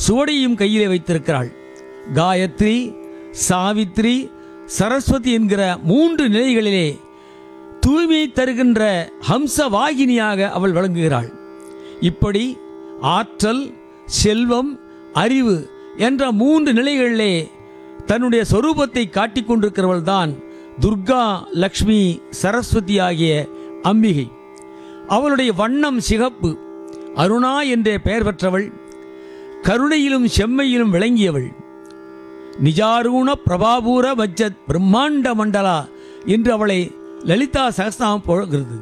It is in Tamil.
சுவடியும் கையிலே வைத்திருக்கிறாள் காயத்ரி சாவித்ரி சரஸ்வதி என்கிற மூன்று நிலைகளிலே தூய்மையை தருகின்ற ஹம்ச வாகினியாக அவள் விளங்குகிறாள் இப்படி ஆற்றல் செல்வம் அறிவு என்ற மூன்று நிலைகளிலே தன்னுடைய சொரூபத்தை காட்டிக் கொண்டிருக்கிறவள் தான் துர்கா லக்ஷ்மி சரஸ்வதி ஆகிய அம்பிகை அவளுடைய வண்ணம் சிகப்பு அருணா என்றே பெயர் பெற்றவள் கருணையிலும் செம்மையிலும் விளங்கியவள் நிஜாரூண பிரபாபூர வஜ்ஜத் பிரம்மாண்ட மண்டலா என்று அவளை லலிதா சகஸ்நாமம் போகிறது